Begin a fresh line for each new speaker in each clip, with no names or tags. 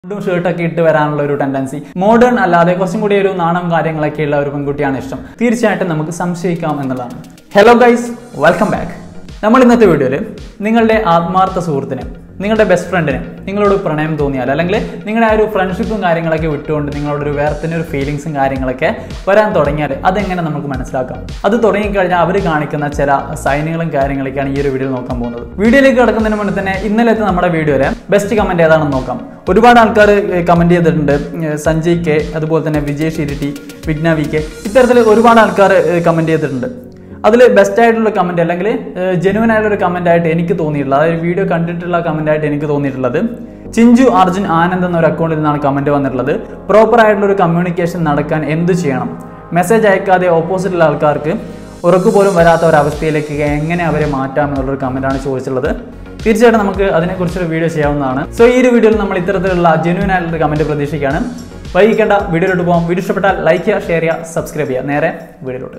മുണ്ടും ഷർട്ടൊക്കെ ഇട്ട് വരാനുള്ള ഒരു ടെൻഡൻസി മോഡേൺ അല്ലാതെ കുറച്ചും കൂടി ഒരു നാണം കാര്യങ്ങളൊക്കെ ഉള്ള ഒരു പെൺകുട്ടിയാണ് ഇഷ്ടം തീർച്ചയായിട്ടും നമുക്ക് സംശയിക്കാം എന്നുള്ളതാണ് ഹലോ ഗൈസ് വെൽക്കം ബാക്ക് നമ്മൾ ഇന്നത്തെ വീഡിയോയിൽ നിങ്ങളുടെ ആത്മാർത്ഥ സുഹൃത്തിന് നിങ്ങളുടെ ബെസ്റ്റ് ഫ്രണ്ടിന് നിങ്ങളോട് പ്രണയം തോന്നിയാൽ അല്ലെങ്കിൽ നിങ്ങളുടെ ആ ഒരു ഫ്രണ്ട്ഷിപ്പും കാര്യങ്ങളൊക്കെ വിട്ടുകൊണ്ട് നിങ്ങളോട് ഒരു വേർത്തിന് ഒരു ഫീലിങ്സും കാര്യങ്ങളൊക്കെ വരാൻ തുടങ്ങിയാൽ അതെങ്ങനെ നമുക്ക് മനസ്സിലാക്കാം അത് തുടങ്ങിക്കഴിഞ്ഞാൽ അവർ കാണിക്കുന്ന ചില സൈനുകളും കാര്യങ്ങളൊക്കെയാണ് ഈ ഒരു വീഡിയോ നോക്കാൻ പോകുന്നത് വീഡിയോയിലേക്ക് കിടക്കുന്നതിന് മുന്നേ തന്നെ ഇന്നലത്തെ നമ്മുടെ വീഡിയോയിലെ ബെസ്റ്റ് കമന്റ് ഏതാണെന്ന് നോക്കാം ഒരുപാട് ആൾക്കാർ കമന്റ് ചെയ്തിട്ടുണ്ട് ഏർ സഞ്ജയ് കെ അതുപോലെ തന്നെ വിജയ് ഷിരിട്ടി വിഘ്ന വി കെ ഇത്തരത്തിൽ ഒരുപാട് ആൾക്കാർ കമന്റ് ചെയ്തിട്ടുണ്ട് അതിൽ ബെസ്റ്റ് ആയിട്ടുള്ള കമന്റ് അല്ലെങ്കിൽ ജെനുവൻ ആയിട്ടുള്ള ഒരു കമന്റ് ആയിട്ട് എനിക്ക് തോന്നിയിട്ടുള്ളത് അതായത് വീഡിയോ കണ്ടിട്ടുള്ള കമന്റ് ആയിട്ട് എനിക്ക് തോന്നിയിട്ടുള്ളത് ചിഞ്ചു അർജുൻ ആനന്ദ് എന്നൊരു അക്കൗണ്ടിൽ നിന്നാണ് കമന്റ് വന്നിട്ടുള്ളത് പ്രോപ്പർ ആയിട്ടുള്ള ഒരു കമ്മ്യൂണിക്കേഷൻ നടക്കാൻ എന്ത് ചെയ്യണം മെസ്സേജ് അയക്കാതെ ഓപ്പോസിറ്റുള്ള ആൾക്കാർക്ക് ഉറക്കു പോലും വരാത്ത ഒരു അവസ്ഥയിലേക്ക് എങ്ങനെ അവരെ മാറ്റാം എന്നുള്ളൊരു കമന്റാണ് ചോദിച്ചിട്ടുള്ളത് തീർച്ചയായിട്ടും നമുക്ക് അതിനെക്കുറിച്ചൊരു വീഡിയോ ചെയ്യാവുന്നതാണ് സോ ഈ ഒരു വീഡിയോയിൽ നമ്മൾ ഇത്തരത്തിലുള്ള ജെന്യൂൻ ആയിട്ടുള്ള കമന്റ് പ്രതീക്ഷിക്കുകയാണ് വൈകിക്കേണ്ട വീഡിയോയിലോട്ട് പോകാം വീഡിയോ ഇഷ്ടപ്പെട്ടാൽ ലൈക്ക് ചെയ്യുക ഷെയർ ചെയ്യുക സബ്സ്ക്രൈബ് ചെയ്യുക നേരെ വീഡിയോയിലോട്ട്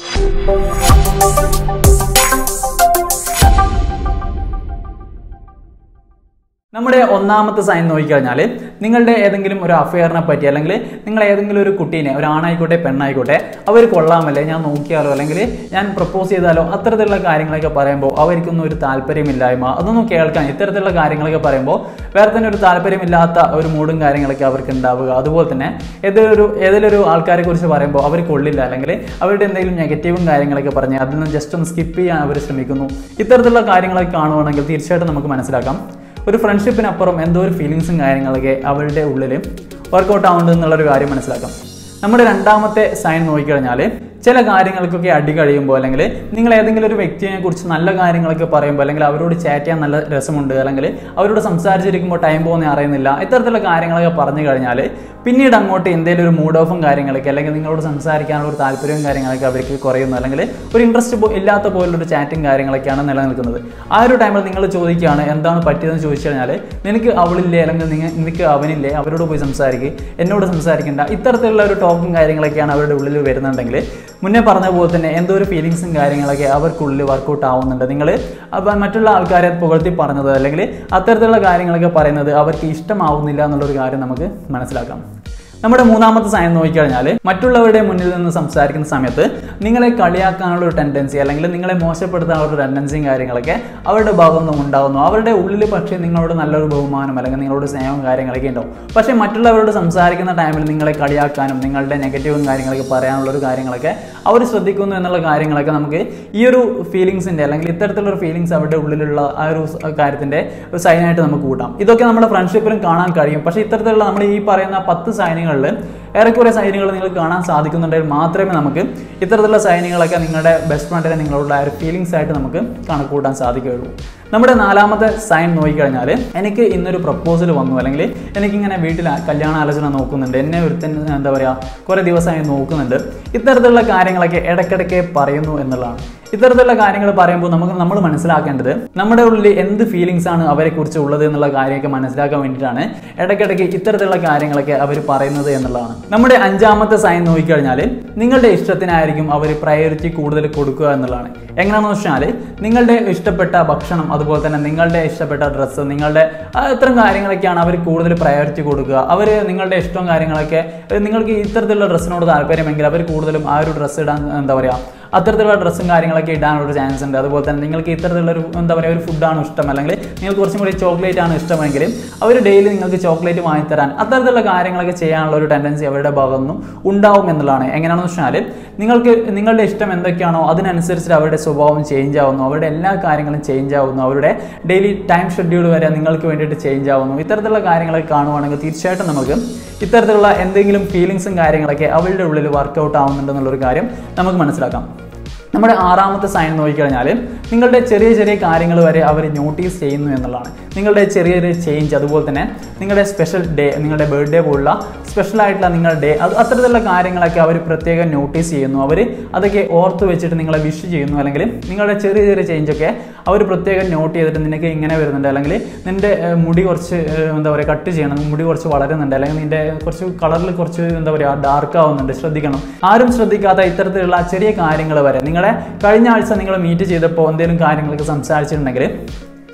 നമ്മുടെ ഒന്നാമത്തെ സൈൻ നോക്കിക്കഴിഞ്ഞാൽ നിങ്ങളുടെ ഏതെങ്കിലും ഒരു അഫെയറിനെ പറ്റി അല്ലെങ്കിൽ നിങ്ങൾ ഏതെങ്കിലും ഒരു കുട്ടീനെ ഒരു ആണായിക്കോട്ടെ പെണ്ണായിക്കോട്ടെ അവർ കൊള്ളാമല്ലേ ഞാൻ നോക്കിയാലോ അല്ലെങ്കിൽ ഞാൻ പ്രപ്പോസ് ചെയ്താലോ അത്തരത്തിലുള്ള കാര്യങ്ങളൊക്കെ പറയുമ്പോൾ അവർക്കൊന്നും ഒരു താല്പര്യമില്ലായ്മ അതൊന്നും കേൾക്കാൻ ഇത്തരത്തിലുള്ള കാര്യങ്ങളൊക്കെ പറയുമ്പോൾ വേറെ തന്നെ ഒരു താല്പര്യമില്ലാത്ത ഒരു മൂഡും കാര്യങ്ങളൊക്കെ അവർക്ക് ഉണ്ടാവുക അതുപോലെ തന്നെ ഏതൊരു ഏതൊരു ആൾക്കാരെ കുറിച്ച് പറയുമ്പോൾ അവർ കൊള്ളില്ല അല്ലെങ്കിൽ അവരുടെ എന്തെങ്കിലും നെഗറ്റീവും കാര്യങ്ങളൊക്കെ പറഞ്ഞ് അതിൽ നിന്ന് ജസ്റ്റ് ഒന്ന് സ്കിപ്പ് ചെയ്യാൻ അവർ ശ്രമിക്കുന്നു ഇത്തരത്തിലുള്ള കാര്യങ്ങളൊക്കെ കാണുവാണെങ്കിൽ തീർച്ചയായിട്ടും നമുക്ക് മനസ്സിലാക്കാം ഒരു ഫ്രണ്ട്ഷിപ്പിനപ്പുറം എന്തോ ഒരു ഫീലിങ്സും കാര്യങ്ങളൊക്കെ അവളുടെ ഉള്ളിൽ വർക്കൗട്ട് ആവുന്നുണ്ട് എന്നുള്ളൊരു കാര്യം മനസ്സിലാക്കാം നമ്മുടെ രണ്ടാമത്തെ സൈൻ നോക്കിക്കഴിഞ്ഞാൽ ചില കാര്യങ്ങൾക്കൊക്കെ അടി കഴിയുമ്പോൾ അല്ലെങ്കിൽ നിങ്ങൾ ഏതെങ്കിലും ഒരു വ്യക്തിയെ കുറിച്ച് നല്ല കാര്യങ്ങളൊക്കെ പറയുമ്പോൾ അല്ലെങ്കിൽ അവരോട് ചാറ്റ് ചെയ്യാൻ നല്ല രസമുണ്ട് അല്ലെങ്കിൽ അവരോട് സംസാരിച്ചിരിക്കുമ്പോൾ ടൈം പോകുന്ന അറിയുന്നില്ല ഇത്തരത്തിലുള്ള കാര്യങ്ങളൊക്കെ പറഞ്ഞു കഴിഞ്ഞാൽ പിന്നീട് അങ്ങോട്ട് എന്തെങ്കിലും ഒരു മൂഡ് ഓഫും കാര്യങ്ങളൊക്കെ അല്ലെങ്കിൽ നിങ്ങളോട് സംസാരിക്കാനുള്ള ഒരു താല്പര്യവും കാര്യങ്ങളൊക്കെ അവർക്ക് കുറയുന്നു അല്ലെങ്കിൽ ഒരു ഇൻട്രസ്റ്റ് ഇല്ലാത്ത പോലുള്ളൊരു ചാറ്റും കാര്യങ്ങളൊക്കെയാണ് നിലനിൽക്കുന്നത് ആ ഒരു ടൈമിൽ നിങ്ങൾ ചോദിക്കുകയാണ് എന്താണ് പറ്റിയതെന്ന് ചോദിച്ചു കഴിഞ്ഞാൽ നിനക്ക് അവളില്ലേ അല്ലെങ്കിൽ നിങ്ങൾ നിനക്ക് അവനില്ലേ അവരോട് പോയി സംസാരിക്കുക എന്നോട് സംസാരിക്കേണ്ട ഇത്തരത്തിലുള്ള ഒരു ടോക്കും കാര്യങ്ങളൊക്കെയാണ് അവരുടെ ഉള്ളിൽ വരുന്നുണ്ടെങ്കിൽ മുന്നേ പറഞ്ഞ പോലെ തന്നെ എന്തോ ഒരു ഫീലിങ്സും കാര്യങ്ങളൊക്കെ അവർക്കുള്ളിൽ വർക്കൗട്ട് ആവുന്നുണ്ട് നിങ്ങൾ അപ്പം മറ്റുള്ള ആൾക്കാരെ പുകഴ്ത്തി പറഞ്ഞത് അല്ലെങ്കിൽ അത്തരത്തിലുള്ള കാര്യങ്ങളൊക്കെ പറയുന്നത് അവർക്ക് ഇഷ്ടമാവുന്നില്ല എന്നുള്ളൊരു കാര്യം നമുക്ക് മനസ്സിലാക്കാം നമ്മുടെ മൂന്നാമത്തെ സൈൻ നോക്കിക്കഴിഞ്ഞാൽ മറ്റുള്ളവരുടെ മുന്നിൽ നിന്ന് സംസാരിക്കുന്ന സമയത്ത് നിങ്ങളെ കളിയാക്കാനുള്ള ഒരു ടെൻഡൻസി അല്ലെങ്കിൽ നിങ്ങളെ മോശപ്പെടുത്താനുള്ള ഒരു ടെൻഡൻസിയും കാര്യങ്ങളൊക്കെ അവരുടെ ഭാഗത്തു നിന്നും ഉണ്ടാകുന്നു അവരുടെ ഉള്ളിൽ പക്ഷേ നിങ്ങളോട് നല്ലൊരു ബഹുമാനം അല്ലെങ്കിൽ നിങ്ങളോട് സ്നേഹവും കാര്യങ്ങളൊക്കെ ഉണ്ടാവും പക്ഷേ മറ്റുള്ളവരോട് സംസാരിക്കുന്ന ടൈമിൽ നിങ്ങളെ കളിയാക്കാനും നിങ്ങളുടെ നെഗറ്റീവും കാര്യങ്ങളൊക്കെ പറയാനുള്ള ഒരു കാര്യങ്ങളൊക്കെ അവർ ശ്രദ്ധിക്കുന്നു എന്നുള്ള കാര്യങ്ങളൊക്കെ നമുക്ക് ഈ ഒരു ഫീലിങ്സിൻ്റെ അല്ലെങ്കിൽ ഇത്തരത്തിലുള്ള ഒരു ഫീലിങ്സ് അവരുടെ ഉള്ളിലുള്ള ആ ഒരു കാര്യത്തിൻ്റെ ഒരു സൈനായിട്ട് നമുക്ക് കൂട്ടാം ഇതൊക്കെ നമ്മുടെ ഫ്രണ്ട്ഷിപ്പിലും കാണാൻ കഴിയും പക്ഷേ ഇത്തരത്തിലുള്ള നമ്മൾ ഈ പറയുന്ന പത്ത് സൈനുകളിൽ ഏറെക്കുറെ സൈനുകൾ നിങ്ങൾ കാണാൻ സാധിക്കുന്നുണ്ടെങ്കിൽ മാത്രമേ നമുക്ക് ഇത്തരത്തിലുള്ള സൈനുകളൊക്കെ നിങ്ങളുടെ ബെസ്റ്റ് ഫ്രണ്ടിനെ നിങ്ങളുടെ ആ ഒരു ഫീലിങ്സ് ആയിട്ട് നമുക്ക് കണക്കൂട്ടാൻ സാധിക്കുകയുള്ളൂ നമ്മുടെ നാലാമത്തെ സൈൻ നോക്കിക്കഴിഞ്ഞാൽ എനിക്ക് ഇന്നൊരു പ്രപ്പോസൽ വന്നു അല്ലെങ്കിൽ എനിക്കിങ്ങനെ വീട്ടിൽ കല്യാണ ആലോചന നോക്കുന്നുണ്ട് എന്നെ ഒരുത്തൻ എന്താ പറയുക കുറേ ദിവസമായി നോക്കുന്നുണ്ട് ഇത്തരത്തിലുള്ള കാര്യങ്ങളൊക്കെ ഇടയ്ക്കിടയ്ക്ക് പറയുന്നു എന്നുള്ളതാണ് ഇത്തരത്തിലുള്ള കാര്യങ്ങൾ പറയുമ്പോൾ നമുക്ക് നമ്മൾ മനസ്സിലാക്കേണ്ടത് നമ്മുടെ ഉള്ളിൽ എന്ത് ഫീലിങ്സ് ആണ് അവരെ കുറിച്ച് ഉള്ളത് എന്നുള്ള കാര്യമൊക്കെ മനസ്സിലാക്കാൻ വേണ്ടിയിട്ടാണ് ഇടയ്ക്കിടയ്ക്ക് ഇത്തരത്തിലുള്ള കാര്യങ്ങളൊക്കെ അവർ പറയുന്നത് എന്നുള്ളതാണ് നമ്മുടെ അഞ്ചാമത്തെ സൈൻ നോക്കിക്കഴിഞ്ഞാൽ നിങ്ങളുടെ ഇഷ്ടത്തിനായിരിക്കും അവർ പ്രയോറിറ്റി കൂടുതൽ കൊടുക്കുക എന്നുള്ളതാണ് എങ്ങനെയാണെന്ന് വെച്ചാൽ നിങ്ങളുടെ ഇഷ്ടപ്പെട്ട ഭക്ഷണം അതുപോലെ തന്നെ നിങ്ങളുടെ ഇഷ്ടപ്പെട്ട ഡ്രസ്സ് നിങ്ങളുടെ ആ ഇത്തരം കാര്യങ്ങളൊക്കെയാണ് അവർ കൂടുതൽ പ്രയോറിറ്റി കൊടുക്കുക അവർ നിങ്ങളുടെ ഇഷ്ടവും കാര്യങ്ങളൊക്കെ നിങ്ങൾക്ക് ഇത്തരത്തിലുള്ള ഡ്രസ്സിനോട് താല്പര്യമെങ്കിൽ അവർ കൂടുതലും ആ ഒരു ഡ്രസ്സ് ഇടാൻ എന്താ പറയുക അത്തരത്തിലുള്ള ഡ്രസ്സും കാര്യങ്ങളൊക്കെ ഇടാനുള്ള ഒരു ചാൻസ് ഉണ്ട് അതുപോലെ തന്നെ നിങ്ങൾക്ക് ഇത്തരത്തിലുള്ള ഒരു എന്താ പറയുക ഒരു ഫുഡാണ് ഇഷ്ടം അല്ലെങ്കിൽ നിങ്ങൾക്ക് കുറച്ചും കൂടി ചോക്ലേറ്റ് ആണ് ഇഷ്ടമെങ്കിൽ അവർ ഡെയിലി നിങ്ങൾക്ക് ചോക്ലേറ്റ് വാങ്ങിത്തരാൻ അത്തരത്തിലുള്ള കാര്യങ്ങളൊക്കെ ചെയ്യാനുള്ള ഒരു ടെൻഡൻസി അവരുടെ ഭാഗത്തു നിന്നും ഉണ്ടാവും എന്നുള്ളതാണ് എങ്ങനെയാണെന്ന് വെച്ചാൽ നിങ്ങൾക്ക് നിങ്ങളുടെ ഇഷ്ടം എന്തൊക്കെയാണോ അതിനനുസരിച്ച് അവരുടെ സ്വഭാവം ചേഞ്ച് ആവുന്നു അവരുടെ എല്ലാ കാര്യങ്ങളും ചേഞ്ച് ആവുന്നു അവരുടെ ഡെയിലി ടൈം ഷെഡ്യൂൾ വരെ നിങ്ങൾക്ക് വേണ്ടിയിട്ട് ചേഞ്ച് ആവുന്നു ഇത്തരത്തിലുള്ള കാര്യങ്ങളൊക്കെ കാണുവാണെങ്കിൽ തീർച്ചയായിട്ടും നമുക്ക് ഇത്തരത്തിലുള്ള എന്തെങ്കിലും ഫീലിങ്സും കാര്യങ്ങളൊക്കെ അവരുടെ ഉള്ളിൽ വർക്കൗട്ട് ആവുന്നുണ്ടെന്നുള്ളൊരു കാര്യം നമുക്ക് മനസ്സിലാക്കാം നമ്മുടെ ആറാമത്തെ സൈൻ നോക്കിക്കഴിഞ്ഞാൽ നിങ്ങളുടെ ചെറിയ ചെറിയ കാര്യങ്ങൾ വരെ അവർ നോട്ടീസ് ചെയ്യുന്നു എന്നുള്ളതാണ് നിങ്ങളുടെ ചെറിയ ചെറിയ ചേഞ്ച് അതുപോലെ തന്നെ നിങ്ങളുടെ സ്പെഷ്യൽ ഡേ നിങ്ങളുടെ ബർത്ത്ഡേ പോലുള്ള സ്പെഷ്യൽ ആയിട്ടുള്ള നിങ്ങളുടെ ഡേ അത് അത്തരത്തിലുള്ള കാര്യങ്ങളൊക്കെ അവർ പ്രത്യേകം നോട്ടീസ് ചെയ്യുന്നു അവർ അതൊക്കെ ഓർത്ത് വെച്ചിട്ട് നിങ്ങളെ വിഷ് ചെയ്യുന്നു അല്ലെങ്കിൽ നിങ്ങളുടെ ചെറിയ ചെറിയ ചേഞ്ചൊക്കെ അവർ പ്രത്യേകം നോട്ട് ചെയ്തിട്ട് നിനക്ക് ഇങ്ങനെ വരുന്നുണ്ട് അല്ലെങ്കിൽ നിൻ്റെ ഏഹ്, മുടി കുറച്ച് ഏഹ്, എന്താ പറയുക കട്ട് ചെയ്യണം മുടി കുറച്ച് വളരുന്നുണ്ട് അല്ലെങ്കിൽ നിൻ്റെ കുറച്ച് കളറിൽ കുറച്ച് എന്താ പറയുക ഡാർക്ക് ആവുന്നുണ്ട് ശ്രദ്ധിക്കണം ആരും ശ്രദ്ധിക്കാത്ത ഇത്തരത്തിലുള്ള ചെറിയ കാര്യങ്ങൾ വരെ നിങ്ങളെ കഴിഞ്ഞ ആഴ്ച നിങ്ങൾ മീറ്റ് ചെയ്തപ്പോൾ എന്തെങ്കിലും കാര്യങ്ങളൊക്കെ സംസാരിച്ചിട്ടുണ്ടെങ്കിൽ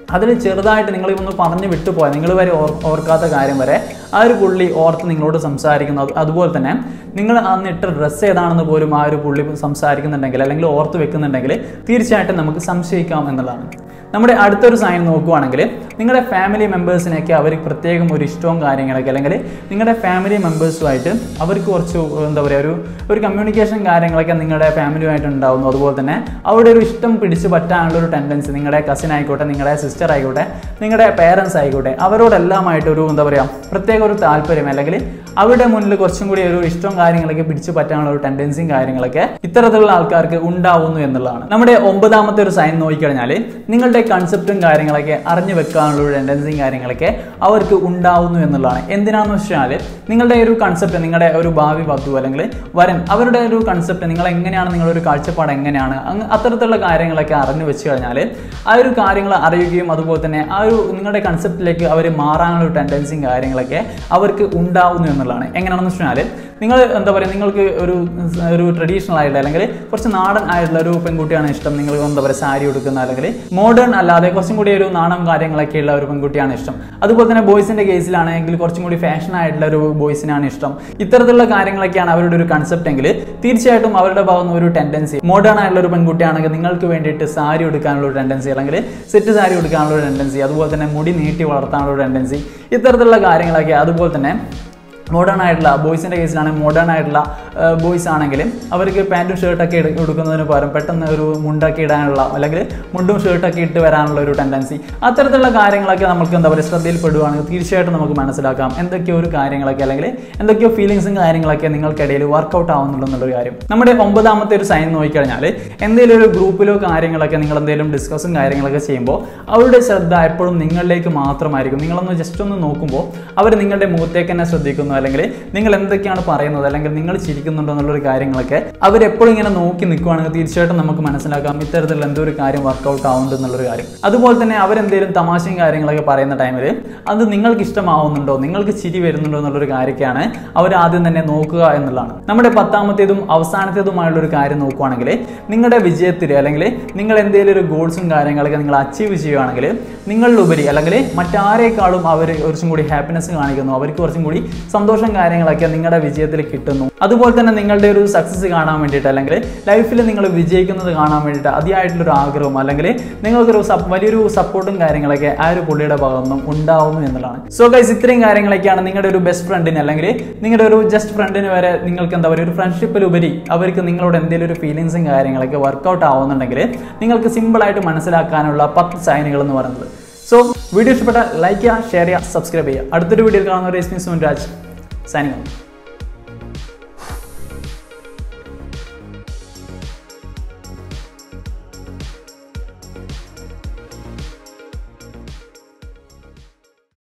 അതിൽ ചെറുതായിട്ട് നിങ്ങൾ ഒന്ന് പറഞ്ഞു വിട്ടുപോയ നിങ്ങൾ വരെ ഓർ ഓർക്കാത്ത കാര്യം വരെ ആ ഒരു പുള്ളി ഓർത്ത് നിങ്ങളോട് സംസാരിക്കുന്നു അത് അതുപോലെ തന്നെ നിങ്ങൾ അന്ന് ഇട്ട ഡ്രസ്സ് ഏതാണെന്ന് പോലും ആ ഒരു പുള്ളി സംസാരിക്കുന്നുണ്ടെങ്കിൽ അല്ലെങ്കിൽ ഓർത്ത് വെക്കുന്നുണ്ടെങ്കിൽ തീർച്ചയായിട്ടും നമുക്ക് സംശയിക്കാം എന്നുള്ളതാണ് നമ്മുടെ അടുത്തൊരു സൈൻ നോക്കുവാണെങ്കിൽ നിങ്ങളുടെ ഫാമിലി മെമ്പേഴ്സിനെയൊക്കെ അവർക്ക് പ്രത്യേകം ഒരു ഇഷ്ടവും കാര്യങ്ങളൊക്കെ അല്ലെങ്കിൽ നിങ്ങളുടെ ഫാമിലി മെമ്പേഴ്സുമായിട്ട് അവർക്ക് കുറച്ച് എന്താ പറയുക ഒരു ഒരു കമ്മ്യൂണിക്കേഷൻ കാര്യങ്ങളൊക്കെ നിങ്ങളുടെ ഫാമിലിയുമായിട്ട് ഉണ്ടാവുന്നു അതുപോലെ തന്നെ അവിടെ ഒരു ഇഷ്ടം പിടിച്ചു പറ്റാനുള്ള ഒരു ടെൻഡൻസി നിങ്ങളുടെ കസിൻ ആയിക്കോട്ടെ നിങ്ങളുടെ സിസ്റ്റർ ആയിക്കോട്ടെ നിങ്ങളുടെ പേരൻസ് ആയിക്കോട്ടെ അവരോടെല്ലാമായിട്ട് ഒരു എന്താ പറയുക പ്രത്യേക ഒരു താല്പര്യം അല്ലെങ്കിൽ അവരുടെ മുന്നിൽ കുറച്ചും കൂടി ഒരു ഇഷ്ടവും കാര്യങ്ങളൊക്കെ പിടിച്ചു പറ്റാനുള്ള ഒരു ടെൻഡൻസിയും കാര്യങ്ങളൊക്കെ ഇത്തരത്തിലുള്ള ആൾക്കാർക്ക് ഉണ്ടാവുന്നു എന്നുള്ളതാണ് നമ്മുടെ ഒമ്പതാമത്തെ ഒരു സൈൻ നോക്കിക്കഴിഞ്ഞാൽ നിങ്ങളുടെ കൺസെപ്റ്റും കാര്യങ്ങളൊക്കെ അറിഞ്ഞു വെക്കാനുള്ള ഒരു ടെൻഡൻസിയും കാര്യങ്ങളൊക്കെ അവർക്ക് ഉണ്ടാവുന്നു എന്നുള്ളതാണ് എന്തിനാന്ന് വെച്ചാൽ നിങ്ങളുടെ ഒരു കൺസെപ്റ്റ് നിങ്ങളുടെ ഒരു ഭാവി വധു അല്ലെങ്കിൽ വരൻ അവരുടെ ഒരു കൺസെപ്റ്റ് നിങ്ങൾ എങ്ങനെയാണ് നിങ്ങളുടെ ഒരു കാഴ്ചപ്പാട് എങ്ങനെയാണ് അങ്ങ് അത്തരത്തിലുള്ള കാര്യങ്ങളൊക്കെ അറിഞ്ഞു വെച്ച് കഴിഞ്ഞാൽ ആ ഒരു കാര്യങ്ങൾ അറിയുകയും അതുപോലെ തന്നെ ആ ഒരു നിങ്ങളുടെ കൺസെപ്റ്റിലേക്ക് അവർ മാറാനുള്ള ഒരു ടെൻഡൻസിയും കാര്യങ്ങളൊക്കെ അവർക്ക് ഉണ്ടാവുന്നു എന്നുള്ളതാണ് എങ്ങനെയാണെന്ന് വെച്ചാൽ നിങ്ങൾ എന്താ പറയുക നിങ്ങൾക്ക് ഒരു ഒരു ട്രഡീഷണൽ ആയിട്ടുള്ള അല്ലെങ്കിൽ കുറച്ച് നാടൻ ആയിട്ടുള്ള ഒരു പെൺകുട്ടിയാണ് ഇഷ്ടം നിങ്ങൾ എന്താ പറയുക സാരി ഉടുക്കുന്ന അല്ലെങ്കിൽ മോഡേൺ അല്ലാതെ കുറച്ചും കൂടി ഒരു നാണം കാര്യങ്ങളൊക്കെ ഉള്ള ഒരു പെൺകുട്ടിയാണ് ഇഷ്ടം അതുപോലെ തന്നെ ബോയ്സിന്റെ കേസിലാണെങ്കിൽ കുറച്ചും കൂടി ഫാഷൻ ആയിട്ടുള്ള ഒരു ബോയ്സിനാണ് ഇഷ്ടം ഇത്തരത്തിലുള്ള കാര്യങ്ങളൊക്കെയാണ് അവരുടെ ഒരു കൺസെപ്റ്റ് എങ്കിൽ തീർച്ചയായിട്ടും അവരുടെ ഭാഗത്ത് നിന്ന് ഒരു ടെൻഡൻസി മോഡേൺ ആയിട്ടുള്ള ഒരു പെൺകുട്ടിയാണെങ്കിൽ നിങ്ങൾക്ക് വേണ്ടിയിട്ട് സാരി ഉടുക്കാനുള്ള ഒരു ടെൻഡൻസി അല്ലെങ്കിൽ സെറ്റ് സാരി ഉടുക്കാനുള്ള ഒരു ടെൻഡൻസി അതുപോലെ തന്നെ മുടി നീട്ടി വളർത്താനുള്ള ഒരു ടെൻഡൻസി ഇത്തരത്തിലുള്ള കാര്യങ്ങളൊക്കെ അതുപോലെ തന്നെ മോഡേൺ ആയിട്ടുള്ള ബോയ്സിൻ്റെ കേസിലാണെങ്കിൽ മോഡേൺ ആയിട്ടുള്ള ബോയ്സ് ആണെങ്കിൽ അവർക്ക് പാൻറ്റും ഷർട്ടൊക്കെ എടുക്കുന്നതിന് പകരം പെട്ടെന്ന് ഒരു മുണ്ടൊക്കെ ഇടാനുള്ള അല്ലെങ്കിൽ മുണ്ടും ഷർട്ടൊക്കെ ഇട്ട് വരാനുള്ള ഒരു ടെൻഡൻസി അത്തരത്തിലുള്ള കാര്യങ്ങളൊക്കെ നമുക്ക് എന്താ പറയുക ശ്രദ്ധയിൽപ്പെടുവാണെങ്കിൽ തീർച്ചയായിട്ടും നമുക്ക് മനസ്സിലാക്കാം എന്തൊക്കെയോ ഒരു കാര്യങ്ങളൊക്കെ അല്ലെങ്കിൽ എന്തൊക്കെയോ ഫീലിങ്സും കാര്യങ്ങളൊക്കെ നിങ്ങൾക്കിടയിൽ വർക്കൗട്ട് ആവുന്നുള്ളൂ എന്നുള്ളൊരു കാര്യം നമ്മുടെ ഒമ്പതാമത്തെ ഒരു സൈൻ നോക്കിക്കഴിഞ്ഞാൽ എന്തെങ്കിലും ഒരു ഗ്രൂപ്പിലോ കാര്യങ്ങളൊക്കെ നിങ്ങൾ എന്തെങ്കിലും ഡിസ്കസും കാര്യങ്ങളൊക്കെ ചെയ്യുമ്പോൾ അവരുടെ ശ്രദ്ധ എപ്പോഴും നിങ്ങളിലേക്ക് മാത്രമായിരിക്കും നിങ്ങളൊന്ന് ജസ്റ്റ് ഒന്ന് നോക്കുമ്പോൾ അവർ നിങ്ങളുടെ മുഖത്തേക്ക് തന്നെ ശ്രദ്ധിക്കുന്നു അല്ലെങ്കിൽ നിങ്ങൾ എന്തൊക്കെയാണ് പറയുന്നത് അല്ലെങ്കിൽ നിങ്ങൾ ചിരിക്കുന്നുണ്ടോ എന്നുള്ളൊരു കാര്യങ്ങളൊക്കെ അവരെപ്പോഴും ഇങ്ങനെ നോക്കി നിൽക്കുവാണെങ്കിൽ തീർച്ചയായിട്ടും നമുക്ക് മനസ്സിലാക്കാം ഇത്തരത്തിലുള്ള എന്തോ ഒരു കാര്യം വർക്കൗട്ട് ആവുന്നുണ്ട് എന്നുള്ളൊരു കാര്യം അതുപോലെ തന്നെ അവരെന്തെങ്കിലും തമാശയും കാര്യങ്ങളൊക്കെ പറയുന്ന ടൈമിൽ അത് നിങ്ങൾക്ക് ഇഷ്ടമാവുന്നുണ്ടോ നിങ്ങൾക്ക് ചിരി വരുന്നുണ്ടോ എന്നുള്ളൊരു കാര്യമൊക്കെയാണ് അവർ ആദ്യം തന്നെ നോക്കുക എന്നുള്ളതാണ് നമ്മുടെ പത്താമത്തേതും അവസാനത്തേതുമായുള്ള ഒരു കാര്യം നോക്കുവാണെങ്കിൽ നിങ്ങളുടെ വിജയത്തിൽ അല്ലെങ്കിൽ നിങ്ങൾ എന്തെങ്കിലും ഒരു ഗോൾസും കാര്യങ്ങളൊക്കെ നിങ്ങൾ അച്ചീവ് ചെയ്യുകയാണെങ്കിൽ നിങ്ങളിലുപരി അല്ലെങ്കിൽ മറ്റാരേക്കാളും അവർ കുറച്ചും കൂടി ഹാപ്പിനെസ് കാണിക്കുന്നു അവർക്ക് കുറച്ചും കൂടി സന്തോഷം കാര്യങ്ങളൊക്കെ നിങ്ങളുടെ വിജയത്തിൽ കിട്ടുന്നു അതുപോലെ തന്നെ നിങ്ങളുടെ ഒരു സക്സസ് കാണാൻ വേണ്ടിയിട്ട് അല്ലെങ്കിൽ ലൈഫിൽ നിങ്ങൾ വിജയിക്കുന്നത് കാണാൻ വേണ്ടിയിട്ട് അതിയായിട്ടുള്ളൊരു ആഗ്രഹം അല്ലെങ്കിൽ നിങ്ങൾക്കൊരു സപ്- വലിയൊരു സപ്പോർട്ടും കാര്യങ്ങളൊക്കെ ആ ഒരു പുള്ളിയുടെ ഭാഗത്തുനിന്നും ഉണ്ടാവുന്നു എന്നുള്ളതാണ് സോ ഗൈസ് ഇത്രയും കാര്യങ്ങളൊക്കെയാണ് നിങ്ങളുടെ ഒരു ബെസ്റ്റ് ഫ്രണ്ടിന് അല്ലെങ്കിൽ നിങ്ങളുടെ ഒരു ജസ്റ്റ് ഫ്രണ്ടിന് വരെ നിങ്ങൾക്ക് എന്താ പറയുക ഒരു ഫ്രണ്ട്ഷിപ്പിലുപരി അവർക്ക് നിങ്ങളോട് എന്തെങ്കിലും ഒരു ഫീലിങ്സും കാര്യങ്ങളൊക്കെ വർക്കൗട്ട് ആവുന്നുണ്ടെങ്കിൽ നിങ്ങൾക്ക് സിമ്പിളായിട്ട് മനസ്സിലാക്കാനുള്ള പത്ത് സൈനുകൾ എന്ന് പറയുന്നത് സോ വീഡിയോ ഇഷ്ടപ്പെട്ട ലൈക്ക് ചെയ്യുക ഷെയർ ചെയ്യുക സബ്സ്ക്രൈബ് ചെയ്യുക അടുത്തൊരു വീഡിയോയിൽ കാണുന്ന രശ്മി സുൻ രാജ് സൈനിങ്